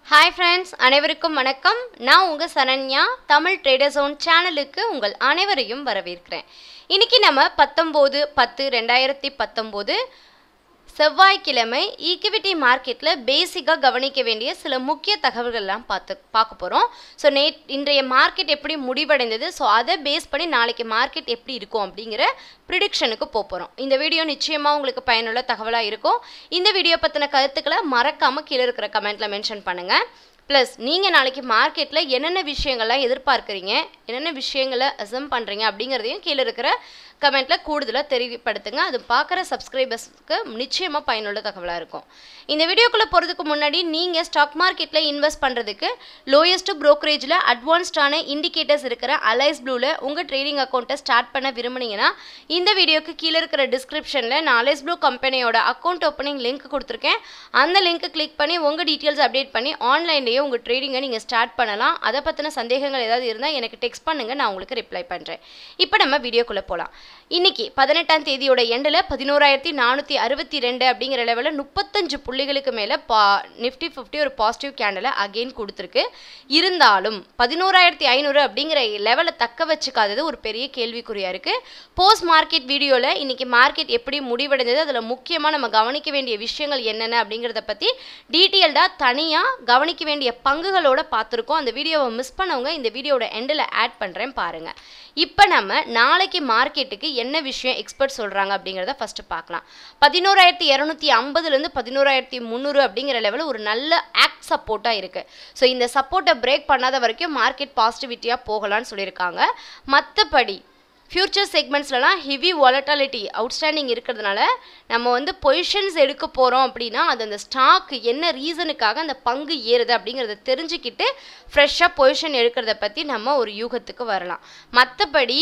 hi friends அனைவருக்கும் வணக்கம் நான் உங்கள் சரண்யா தமிழ் ட்ரேடர் ஜோன் சேனலுக்கு உங்கள் அனைவரையும் வரவேற்கிறேன் இன்னைக்கு நம்ம பத்தொம்போது பத்து ரெண்டாயிரத்தி பத்தொம்போது செவ்வாய்க்கிழமை ஈக்விட்டி மார்க்கெட்டில் பேசிக்காக கவனிக்க வேண்டிய சில முக்கிய தகவல்கள்லாம் பார்த்து பார்க்க போகிறோம் ஸோ நே இன்றைய மார்க்கெட் எப்படி முடிவடைந்தது ஸோ அதை பேஸ் பண்ணி நாளைக்கு மார்க்கெட் எப்படி இருக்கும் அப்படிங்கிற ப்ரிடிக்ஷனுக்கு போக போகிறோம் இந்த வீடியோ நிச்சயமாக உங்களுக்கு பயனுள்ள தகவலாக இருக்கும் இந்த வீடியோ பற்றின கருத்துக்களை மறக்காமல் கீழே இருக்கிற கமெண்ட்டில் மென்ஷன் பண்ணுங்கள் ப்ளஸ் நீங்கள் நாளைக்கு மார்க்கெட்டில் என்னென்ன விஷயங்கள்லாம் எதிர்பார்க்குறீங்க என்னென்ன விஷயங்களை அசம் பண்ணுறீங்க அப்படிங்கிறதையும் கீழே இருக்கிற கமெண்ட்டில் கூடுதலாக தெரியப்படுத்துங்க அது பார்க்குற சப்ஸ்கிரைபர்ஸ்க்கு நிச்சயமாக பயனுள்ள தகவலாக இருக்கும் இந்த வீடியோக்குள்ளே போகிறதுக்கு முன்னாடி நீங்கள் ஸ்டாக் மார்க்கெட்டில் இன்வெஸ்ட் பண்ணுறதுக்கு லோயஸ்ட் ப்ரோக்கரேஜில் அட்வான்ஸ்டான இண்டிகேட்டர்ஸ் இருக்கிற அலைஸ் ப்ளூவில் உங்கள் ட்ரேடிங் அக்கௌண்ட்டை ஸ்டார்ட் பண்ண விரும்புனீங்கன்னா இந்த வீடியோக்கு கீழே இருக்கிற டிஸ்கிரிப்ஷனில் நான் அலைஸ் ப்ளூ கம்பெனியோட அக்கௌண்ட் ஓப்பனிங் லிங்க் கொடுத்துருக்கேன் அந்த லிங்க்கை கிளிக் பண்ணி உங்கள் டீட்டெயில்ஸ் அப்டேட் பண்ணி ஆன்லைன்லேயே உங்கள் ட்ரேடிங்கை நீங்கள் ஸ்டார்ட் பண்ணலாம் அதை பற்றின சந்தேகங்கள் ஏதாவது இருந்தால் எனக்கு டெக்ஸ்ட் பண்ணுங்கள் நான் உங்களுக்கு ரிப்ளை பண்ணுறேன் இப்போ நம்ம வீடியோக்குள்ளே போகலாம் இன்னைக்கு பதினெட்டாம் தேதியோட எண்டில் பதினோராயிரத்தி நானூற்றி அறுபத்தி ரெண்டு அப்படிங்கிற லெவலில் முப்பத்தஞ்சு புள்ளிகளுக்கு மேலே பா நிஃப்டி ஃபிஃப்டி ஒரு பாசிட்டிவ் கேண்டலை அகெயின் கொடுத்துருக்கு இருந்தாலும் பதினோராயிரத்தி ஐநூறு அப்படிங்கிற லெவலை தக்க வச்சுக்காதது ஒரு பெரிய கேள்விக்குறியாக இருக்குது போஸ்ட் மார்க்கெட் வீடியோவில் இன்னைக்கு மார்க்கெட் எப்படி முடிவடைந்தது அதில் முக்கியமாக நம்ம கவனிக்க வேண்டிய விஷயங்கள் என்னென்ன அப்படிங்கிறத பற்றி டீட்டெயில்டாக தனியாக கவனிக்க வேண்டிய பங்குகளோட பார்த்துருக்கோம் அந்த வீடியோவை மிஸ் பண்ணவங்க இந்த வீடியோட எண்டில் ஆட் பண்ணுறேன் பாருங்கள் இப்போ நம்ம நாளைக்கு மார்க்கெட்டுக்கு என்ன விஷயம் எக்ஸ்பர்ட் சொல்கிறாங்க அப்படிங்கிறத ஃபஸ்ட்டு பார்க்கலாம் பதினோராயிரத்தி இரநூத்தி ஐம்பதுலேருந்து பதினோராயிரத்தி முந்நூறு அப்படிங்கிற லெவலில் ஒரு நல்ல ஆக்ட் சப்போர்ட்டாக இருக்குது ஸோ இந்த சப்போர்ட்டை பிரேக் பண்ணாத வரைக்கும் மார்க்கெட் பாசிட்டிவிட்டியாக போகலான்னு சொல்லியிருக்காங்க மற்றபடி ஃப்யூச்சர் செக்மெண்ட்ஸ்லலாம் ஹெவி வாலட்டாலிட்டி அவுட்ஸ்டாண்டிங் இருக்கிறதுனால நம்ம வந்து பொசிஷன்ஸ் எடுக்க போகிறோம் அப்படின்னா அது அந்த ஸ்டாக் என்ன ரீசனுக்காக அந்த பங்கு ஏறுது அப்படிங்கிறத தெரிஞ்சுக்கிட்டு ஃப்ரெஷ்ஷாக பொசிஷன் எடுக்கிறத பற்றி நம்ம ஒரு யூகத்துக்கு வரலாம் மற்றபடி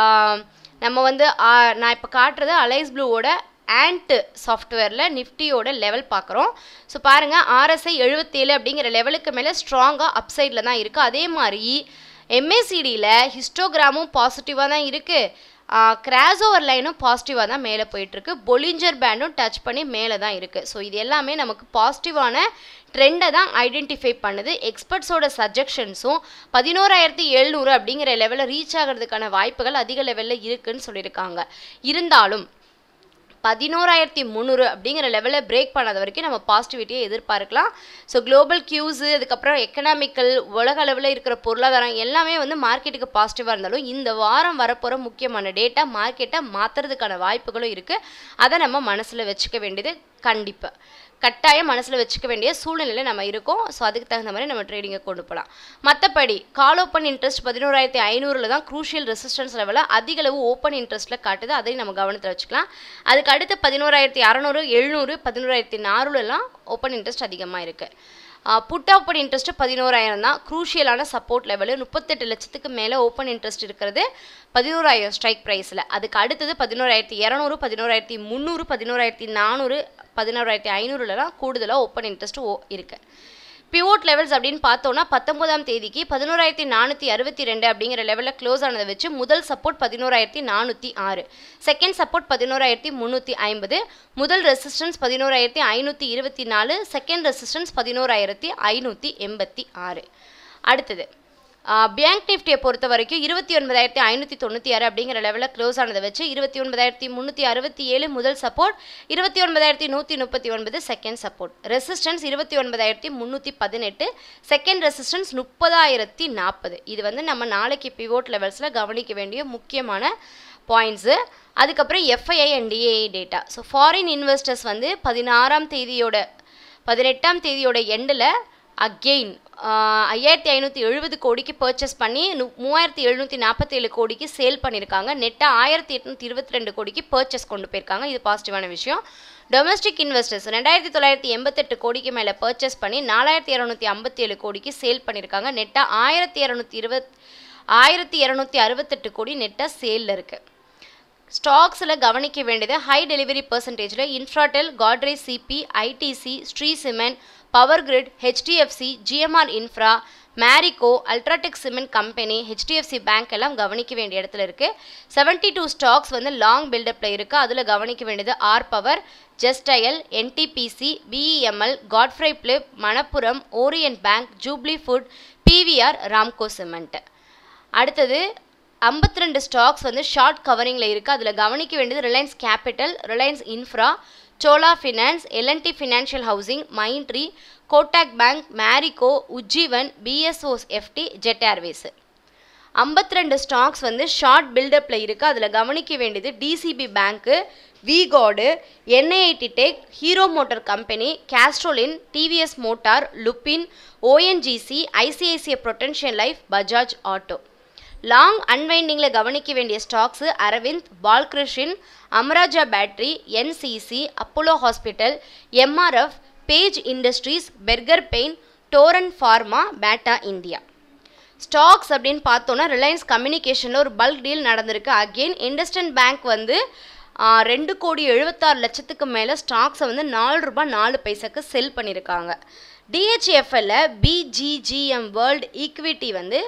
நம்ம வந்து நான் இப்போ காட்டுறது அலைஸ் ப்ளூவோட ஆண்ட் சாஃப்ட்வேரில் நிஃப்டியோட லெவல் பார்க்குறோம் ஸோ பாருங்கள் ஆர்எஸ்ஐ எழுபத்தேழு அப்படிங்கிற லெவலுக்கு மேலே ஸ்ட்ராங்காக அப்சைடில் தான் இருக்குது அதே மாதிரி எம்ஏசிடியில் ஹிஸ்டோகிராமும் பாசிட்டிவாக தான் இருக்குது கிராஸ் ஓவர் லைனும் பாசிட்டிவாக தான் மேலே போயிட்டுருக்கு பொலிஞ்சர் பேண்டும் டச் பண்ணி மேலே தான் இருக்குது ஸோ இது எல்லாமே நமக்கு பாசிட்டிவான ட்ரெண்டை தான் ஐடென்டிஃபை பண்ணுது எக்ஸ்பர்ட்ஸோட சஜெக்ஷன்ஸும் பதினோராயிரத்தி எழுநூறு அப்படிங்கிற லெவலில் ரீச் ஆகிறதுக்கான வாய்ப்புகள் அதிக லெவலில் இருக்குதுன்னு சொல்லியிருக்காங்க இருந்தாலும் பதினோராயிரத்தி முந்நூறு அப்படிங்கிற லெவலில் பிரேக் பண்ணாத வரைக்கும் நம்ம பாசிட்டிவிட்டியை எதிர்பார்க்கலாம் ஸோ குளோபல் கியூஸு அதுக்கப்புறம் எக்கனாமிக்கல் உலக அளவில் இருக்கிற பொருளாதாரம் எல்லாமே வந்து மார்க்கெட்டுக்கு பாசிட்டிவாக இருந்தாலும் இந்த வாரம் வரப்போகிற முக்கியமான டேட்டா மார்க்கெட்டை மாற்றுறதுக்கான வாய்ப்புகளும் இருக்குது அதை நம்ம மனசில் வச்சுக்க வேண்டியது கண்டிப்பாக கட்டாயம் மனசில் வச்சுக்க வேண்டிய சூழ்நிலையில் நம்ம இருக்கோம் ஸோ அதுக்கு தகுந்த மாதிரி நம்ம ட்ரேடிங்கை கொண்டு போகலாம் மற்றபடி கால் ஓப்பன் இன்ட்ரெஸ்ட் பதினோராயிரத்தி ஐநூறில் தான் க்ரூஷியல் ரெசிஸ்டன்ஸ் லெவலில் அதிக அளவு ஓப்பன் இன்ட்ரெஸ்ட்டில் காட்டுது அதையும் நம்ம கவனத்தில் வச்சுக்கலாம் அதுக்கு அடுத்து பதினோராயிரத்தி அறநூறு எழுநூறு பதினோராயிரத்தி நானூறுலாம் ஓப்பன் இன்ட்ரெஸ்ட் அதிகமாக இருக்குது புட் ஓப்பன் இன்ட்ரெஸ்ட்டு பதினோராயிரம் தான் க்ரூஷியலான சப்போர்ட் லெவலு முப்பத்தெட்டு லட்சத்துக்கு மேலே ஓப்பன் இன்ட்ரெஸ்ட் இருக்கிறது பதினோராயிரம் ஸ்ட்ரைக் ப்ரைஸில் அதுக்கு அடுத்தது பதினோராயிரத்தி இரநூறு பதினோராயிரத்தி முந்நூறு பதினோராயிரத்தி நானூறு பதினோராயிரத்தி ஐநூறுலலாம் கூடுதலாக ஓப்பன் இன்ட்ரெஸ்ட்டு ஓ இருக்குது பிவோட் லெவல்ஸ் அப்படின்னு பார்த்தோன்னா பத்தொன்பதாம் தேதிக்கு பதினோராயிரத்தி நானூற்றி அறுபத்தி ரெண்டு அப்படிங்கிற லெவலில் க்ளோஸ் ஆனதை வச்சு முதல் சப்போர்ட் பதினோராயிரத்தி நானூற்றி ஆறு செகண்ட் சப்போர்ட் பதினோராயிரத்தி முந்நூற்றி ஐம்பது முதல் ரெசிஸ்டன்ஸ் பதினோராயிரத்தி ஐநூற்றி இருபத்தி நாலு செகண்ட் ரெசிஸ்டன்ஸ் பதினோராயிரத்தி ஐநூற்றி எண்பத்தி ஆறு அடுத்தது பேங்க் நிஃப்டியை பொறுத்த வரைக்கும் இருபத்தி ஒன்பதாயிரத்தி ஐநூற்றி தொண்ணூற்றி ஆறு அப்படிங்கிற லெவலில் க்ளோஸ் ஆனதை வச்சு இருபத்தி ஒன்பதாயிரத்தி முந்நூற்றி அறுபத்தி ஏழு முதல் சப்போர்ட் இருபத்தி ஒன்பதாயிரத்தி நூற்றி முப்பத்தி ஒன்பது செகண்ட் சப்போர்ட் ரெசிஸ்டன்ஸ் இருபத்தி ஒன்பதாயிரத்தி முந்நூற்றி பதினெட்டு செகண்ட் ரெசிஸ்டன்ஸ் முப்பதாயிரத்தி நாற்பது இது வந்து நம்ம நாளைக்கு பிவோட் லெவல்ஸில் கவனிக்க வேண்டிய முக்கியமான பாயிண்ட்ஸு அதுக்கப்புறம் FII and DII data so foreign investors வந்து பதினாறாம் தேதியோட பதினெட்டாம் தேதியோட எண்டில் அகெயின் ஐயாயிரத்தி ஐநூற்றி எழுபது கோடிக்கு பர்ச்சேஸ் பண்ணி நு மூவாயிரத்தி எழுநூற்றி நாற்பத்தேழு கோடிக்கு சேல் பண்ணியிருக்காங்க நெட்டாக ஆயிரத்தி எட்நூற்றி இருபத்தி ரெண்டு கோடிக்கு பர்ச்சேஸ் கொண்டு போயிருக்காங்க இது பாசிட்டிவான விஷயம் டொமஸ்டிக் இன்வெஸ்டர்ஸ் ரெண்டாயிரத்தி தொள்ளாயிரத்தி எண்பத்தெட்டு கோடிக்கு மேலே பர்ச்சேஸ் பண்ணி நாலாயிரத்தி இரநூத்தி ஐம்பத்தேழு கோடிக்கு சேல் பண்ணியிருக்காங்க நெட்டாக ஆயிரத்தி இரநூத்தி இருபத் ஆயிரத்தி இரநூத்தி அறுபத்தெட்டு கோடி நெட்டாக சேலில் இருக்குது ஸ்டாக்ஸில் கவனிக்க வேண்டியது ஹை டெலிவரி பர்சன்டேஜில் Infratel Godrej CP ITC Shree cement power grid HDFC GMR infra Marico UltraTech cement company HDFC bank எல்லாம் கவனிக்க வேண்டிய இடத்துல இருக்குது செவன்ட்டி டூ ஸ்டாக்ஸ் வந்து லாங் பில்டப்பில் இருக்குது அதில் கவனிக்க வேண்டியது R power Justdial NTPC BEML Godfrey Phillips Manappuram Orient bank Jubilee food PVR Ramco cement அடுத்தது ஐம்பத்தி ரெண்டு ஸ்டாக்ஸ் வந்து ஷார்ட் கவரிங்கில் இருக்குது அதில் கவனிக்க வேண்டியது Reliance capital Reliance infra Chola finance LNT financial housing Mindtree Kotak bank Marico Ujjivan பிஎஸ்ஓஸ் எஃப்டி ஜெட் ஏர்வேஸ் ஐம்பத்தி ரெண்டு ஸ்டாக்ஸ் வந்து ஷார்ட் பில்டப்பில் இருக்குது அதில் கவனிக்க வேண்டியது DCB bank V-Guard NIIT tech Hero motor company கேஸ்ட்ரோலின் TVS motor Lupin ONGC ICICI Prudential life Bajaj auto long அன்வைண்டிங்கில் கவனிக்க வேண்டிய stocks Arvind Balkrishnan Amara Raja battery NCC Apollo hospital MRF Page industries Berger paints Torrent pharma Bata India stocks அப்படின்னு பார்த்தோன்னா ரிலையன்ஸ் கம்யூனிகேஷனில் ஒரு பல்க் டீல் நடந்திருக்கு again IndusInd bank வந்து ரெண்டு கோடி எழுபத்தாறு லட்சத்துக்கு மேலே ஸ்டாக்ஸை வந்து நாலு ரூபாய் நாலு பைசாக்கு செல் பண்ணியிருக்காங்க டிஹெச்எஃப்எல்ல பிஜிஜிஎம் வேர்ல்டு ஈக்விட்டி வந்து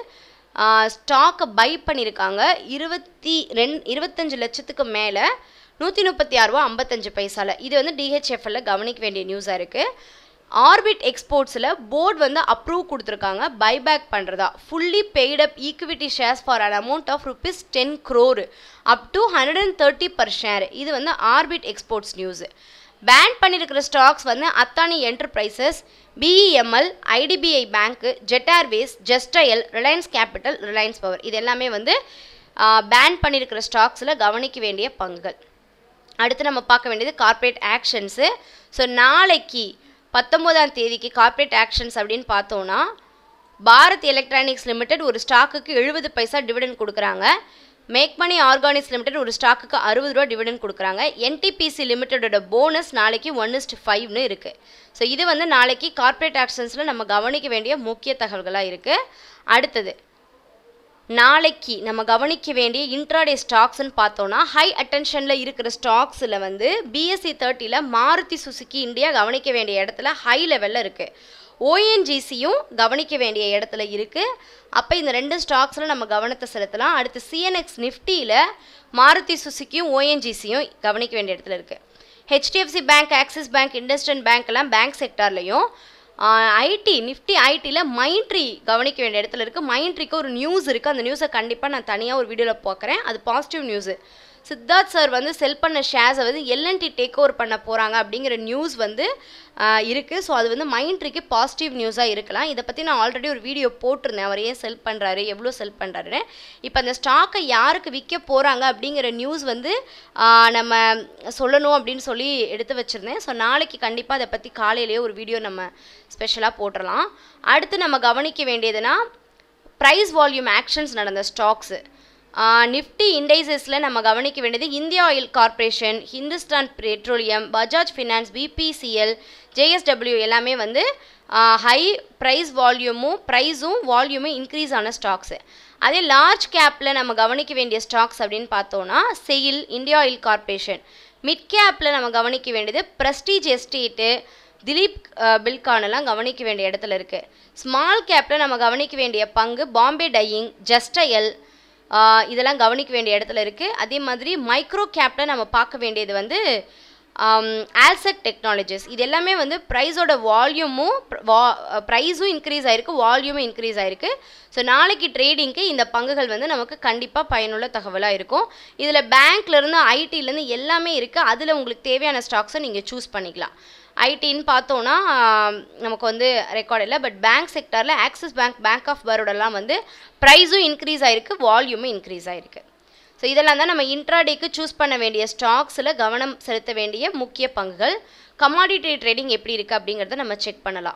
ஸ்டாக்கை பை பண்ணியிருக்காங்க இருபத்தி ரெண் இருபத்தஞ்சு லட்சத்துக்கு மேலே நூற்றி முப்பத்தி ஆறு ரூபா ஐம்பத்தஞ்சு பைசாவில் இது வந்து டிஹெச்எஃப்எல்ல கவனிக்க வேண்டிய நியூஸாக இருக்குது ஆர்பிட் எக்ஸ்போர்ட்ஸில் போர்டு வந்து அப்ரூவ் கொடுத்துருக்காங்க பைபேக் பண்ணுறதா fully paid up equity shares for an amount of rupees ten crore up to hundred and thirty per share இது வந்து ஆர்பிட் எக்ஸ்போர்ட்ஸ் நியூஸ் பேன் பண்ணியிருக்கிற ஸ்டாக்ஸ் வந்து Adani enterprises BEML IDBI bank Jet Airways Justdial Reliance capital Reliance power இது எல்லாமே வந்து pan பண்ணியிருக்கிற ஸ்டாக்ஸில் கவனிக்க வேண்டிய பங்குகள் அடுத்து நம்ம பார்க்க வேண்டியது கார்ப்பரேட் ஆக்ஷன்ஸு ஸோ நாளைக்கு பத்தொம்போதாம் தேதிக்கு கார்ப்பரேட் ஆக்ஷன்ஸ் அப்படின்னு பார்த்தோன்னா பாரத் எலக்ட்ரானிக்ஸ் லிமிடெட் ஒரு ஸ்டாக்குக்கு எழுபது பைசா டிவிடெண்ட் கொடுக்குறாங்க மேக் மணி ஆர்கானிக்ஸ் லிமிடெட் ஒரு ஸ்டாக்குக்கு அறுபது ரூபா டிவிடெண்ட் கொடுக்குறாங்க என்டிபிசி லிமிட்டடோட போனஸ் நாளைக்கு ஒன் இஸ்ட் ஃபைவ்னு இருக்குது ஸோ இது வந்து நாளைக்கு கார்ப்பரேட் ஆக்ஷன்ஸில் நம்ம கவனிக்க வேண்டிய முக்கிய தகவல்களாக இருக்குது அடுத்தது நாளைக்கு நம்ம கவனிக்க வேண்டிய இன்ட்ராடே ஸ்டாக்ஸ்னு பார்த்தோன்னா ஹை அட்டென்ஷனில் இருக்கிற ஸ்டாக்ஸில் வந்து பிஎஸ்சி தேர்ட்டியில் மாருதி சுசுக்கி இந்தியா கவனிக்க வேண்டிய இடத்துல ஹை லெவலில் இருக்குது ஓஎன்ஜிசியும் கவனிக்க வேண்டிய இடத்துல இருக்குது அப்போ இந்த ரெண்டு ஸ்டாக்ஸில் நம்ம கவனத்தை செலுத்தலாம் அடுத்து சிஎன்எக்ஸ் நிஃப்டியில் மாருதி சுசுக்கியும் ஓஎன்ஜிசியும் கவனிக்க வேண்டிய இடத்துல இருக்குது HDFC bank Axis bank industrial பேங்க்லாம் பேங்க் செக்டார்லையும் ஐடி நிஃப்டி ஐடியில் மைண்ட்ரி கவனிக்க வேண்டிய இடத்துல இருக்குது மைண்ட்ரிக்கு ஒரு நியூஸ் இருக்குது அந்த நியூஸை கண்டிப்பாக நான் தனியாக ஒரு வீடியோவில் பார்க்குறேன் அது பாசிட்டிவ் நியூஸு சித்தார்த் சார் வந்து செல் பண்ண ஷேர்ஸை வந்து எல்என்டி டேக் ஓவர் பண்ண போகிறாங்க அப்படிங்கிற நியூஸ் வந்து இருக்குது ஸோ அது வந்து மைண்ட்ரிக்கு பாசிட்டிவ் நியூஸாக இருக்கலாம் இதை பற்றி நான் ஆல்ரெடி ஒரு வீடியோ போட்டிருந்தேன் அவர் ஏன் செல் பண்ணுறாரு எவ்வளோ செல் பண்ணுறாருன்னு இப்போ அந்த ஸ்டாக்கை யாருக்கு விற்க போகிறாங்க அப்படிங்கிற நியூஸ் வந்து நம்ம சொல்லணும் அப்படின்னு சொல்லி எடுத்து வச்சுருந்தேன் ஸோ நாளைக்கு கண்டிப்பாக அதை பற்றி காலையிலேயே ஒரு வீடியோ நம்ம ஸ்பெஷலாக போட்டுடலாம் அடுத்து நம்ம கவனிக்க வேண்டியதுன்னா ப்ரைஸ் வால்யூம் ஆக்ஷன்ஸ் நடந்த ஸ்டாக்ஸு நிஃப்டி இண்டைசஸில் நம்ம கவனிக்க வேண்டியது India oil corporation Hindustan petroleum Bajaj finance BPCL JSW எல்லாமே வந்து ஹை ப்ரைஸ் வால்யூமும் ப்ரைஸும் வால்யூமும் இன்க்ரீஸ் ஆன ஸ்டாக்ஸு அதே லார்ஜ் கேப்பில் நம்ம கவனிக்க வேண்டிய ஸ்டாக்ஸ் அப்படின்னு பார்த்தோன்னா SAIL India oil corporation mid கேப்பில் நம்ம கவனிக்க வேண்டியது ப்ரெஸ்டீஜ் எஸ்டேட்டு திலீப் பில்கானெல்லாம் கவனிக்க வேண்டிய இடத்துல இருக்குது ஸ்மால் கேப்பில் நம்ம கவனிக்க வேண்டிய பங்கு பாம்பே டையிங் ஜஸ்டயல் இதெல்லாம் கவனிக்க வேண்டிய இடத்துல இருக்குது அதே மாதிரி மைக்ரோ கேப்பில் நம்ம பார்க்க வேண்டியது வந்து ஆல்செட் டெக்னாலஜிஸ் இது எல்லாமே வந்து ப்ரைஸோட வால்யூமும் வா ப்ரைஸும் இன்க்ரீஸ் ஆகிருக்கு வால்யூமும் இன்க்ரீஸ் ஆகிருக்கு ஸோ நாளைக்கு ட்ரேடிங்க்கு இந்த பங்குகள் வந்து நமக்கு கண்டிப்பாக பயனுள்ள தகவலாக இருக்கும் இதில் பேங்க்லேருந்து ஐடிலேருந்து எல்லாமே இருக்குது அதில் உங்களுக்கு தேவையான ஸ்டாக்ஸை நீங்கள் சூஸ் பண்ணிக்கலாம் ஐடின்னு பார்த்தோன்னா நமக்கு வந்து ரெக்கார்ட் இல்லை பட் பேங்க் செக்டரில் ஆக்சிஸ் பேங்க் பேங்க் ஆஃப் பரோடெல்லாம் வந்து ப்ரைஸும் இன்க்ரீஸ் ஆகிருக்கு வால்யூமும் இன்க்ரீஸ் ஆகிருக்கு ஸோ இதெல்லாம் தான் நம்ம இன்ட்ராடேக்கு சூஸ் பண்ண வேண்டிய ஸ்டாக்ஸில் கவனம் செலுத்த வேண்டிய முக்கிய பங்குகள் கமாடிட்டி ட்ரேடிங் எப்படி இருக்குது அப்படிங்கிறத நம்ம செக் பண்ணலாம்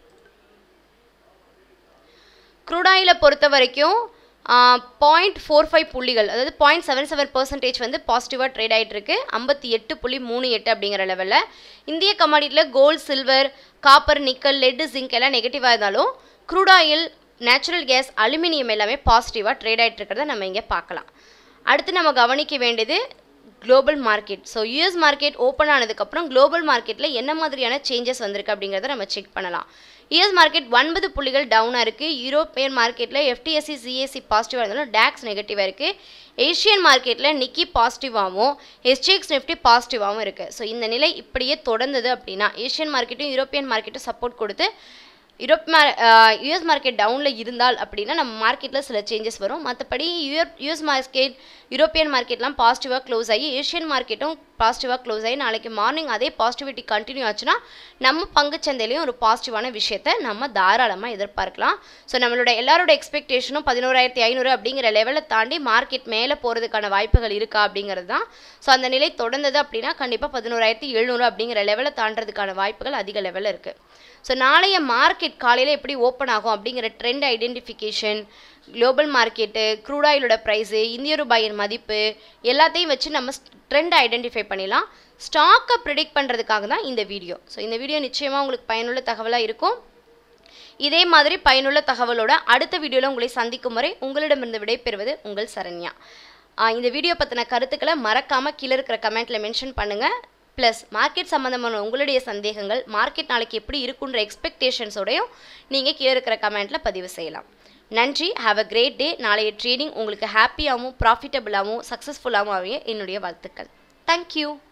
க்ரூடாயிலை பொறுத்த வரைக்கும் பாயிண்ட் ஃபோர் ஃபைவ் புள்ளிகள் அதாவது பாயிண்ட் செவன் செவன் பர்சன்டேஜ் வந்து பாசிட்டிவாக ட்ரேட் ஆகிட்டு இருக்கு ஐம்பத்தி எட்டு புள்ளி மூணு எட்டு அப்படிங்கிற லெவலில் இந்திய கமாடிட்டியில் gold silver copper nickel lead zinc எல்லாம் நெகட்டிவாக இருந்தாலும் crude oil natural gas aluminium எல்லாமே பாசிட்டிவாக ட்ரேட் ஆகிட்டு இருக்கிறத நம்ம இங்கே பார்க்கலாம் அடுத்து நம்ம கவனிக்க வேண்டியது global market so US market open ஆனதுக்கப்புறம் குளோபல் மார்க்கெட்டில் என்ன மாதிரியான சேஞ்சஸ் வந்திருக்கு அப்படிங்கிறத நம்ம செக் பண்ணலாம் யூஎஸ் மார்க்கெட் ஒன்பது புள்ளிகள் டவுனாக இருக்குது யூரோப்பியன் மார்க்கெட்டில் எஃப்டிஎஸ்சி சிஎஸ்சி பாசிட்டிவாக இருந்தாலும் டேக்ஸ் நெகட்டிவாக இருக்குது ஏஷியன் மார்க்கெட்டில் நிக்கி பாசிட்டிவாகவும் எஸ்டிஎக்ஸ் நிஃப்டி பாசிட்டிவாகவும் இருக்குது ஸோ இந்த நிலை இப்படியே தொடர்ந்தது அப்படின்னா ஏஷியன் மார்க்கெட்டும் யூரோப்பியன் மார்க்கெட்டும் சப்போர்ட் கொடுத்து யூரோப் மா யூஎஸ் மார்க்கெட் டவுனில் இருந்தால் அப்படின்னா நம்ம மார்க்கெட்டில் சில சேஞ்சஸ் வரும் மற்றபடி யூரோப் யூஎஸ் மார்க்கெட் யூரோப்பியன் மார்க்கெட்லாம் பாசிட்டிவாக க்ளோஸ் ஆகி ஏஷியன் மார்க்கெட்டும் பாசிட்டிவாக க்ளோஸ் ஆகி நாளைக்கு மார்னிங் அதே பாசிட்டிவிட்டி கண்டினியூ ஆச்சுன்னா நம்ம பங்குச்சந்தையிலையும் ஒரு பாசிட்டிவான விஷயத்தை நம்ம தாராளமாக எதிர்பார்க்கலாம் ஸோ நம்மளோட எல்லாரோட எக்ஸ்பெக்டேஷனும் பதினோராயிரத்தி ஐநூறு அப்படிங்கிற லெவலை தாண்டி மார்க்கெட் மேலே போகிறதுக்கான வாய்ப்புகள் இருக்கா அப்படிங்கிறது தான் ஸோ அந்த நிலை தொடர்ந்தது அப்படின்னா கண்டிப்பாக பதினோராயிரத்தி எழுநூறு அப்படிங்கிற லெவலை தாண்டறதுக்கான வாய்ப்புகள் அதிக லெவலில் இருக்குது ஸோ நாளைய மார்க்கெட் காலையில் எப்படி ஓப்பன் ஆகும் அப்படிங்கிற trend identification global market crude ஆயிலோட ப்ரைஸு இந்திய ரூபாயின் மதிப்பு எல்லாத்தையும் வச்சு நம்ம ட்ரெண்ட் ஐடென்டிஃபை பண்ணிடலாம் ஸ்டாக்கை ப்ரிடிக்ட் பண்ணுறதுக்காக தான் இந்த வீடியோ ஸோ இந்த வீடியோ நிச்சயமாக உங்களுக்கு பயனுள்ள தகவலாக இருக்கும் இதே மாதிரி பயனுள்ள தகவலோட அடுத்த வீடியோவில் உங்களை சந்திக்கும் வரை உங்களிடமிருந்து விடைபெறுவது உங்கள் சரண்யா ஆஹ் இந்த வீடியோ பற்றின கருத்துக்களை மறக்காமல் கீழே இருக்கிற கமெண்ட்டில் மென்ஷன் பண்ணுங்கள் ப்ளஸ் மார்க்கெட் சம்மந்தமான உங்களுடைய சந்தேகங்கள் மார்க்கெட் நாளைக்கு எப்படி இருக்குன்ற எக்ஸ்பெக்டேஷன்ஸோடையும் நீங்கள் கீழே இருக்கிற கமெண்ட்டில் பதிவு செய்யலாம் நன்றி ஹாவ் அ கிரேட் டே நாளைய ட்ரேடிங் உங்களுக்கு ஹாப்பியாகவும் ப்ராஃபிட்டபுளாகவும் சக்ஸஸ்ஃபுல்லாகவும் அமைய என்னுடைய வாழ்த்துக்கள் தேங்க்யூ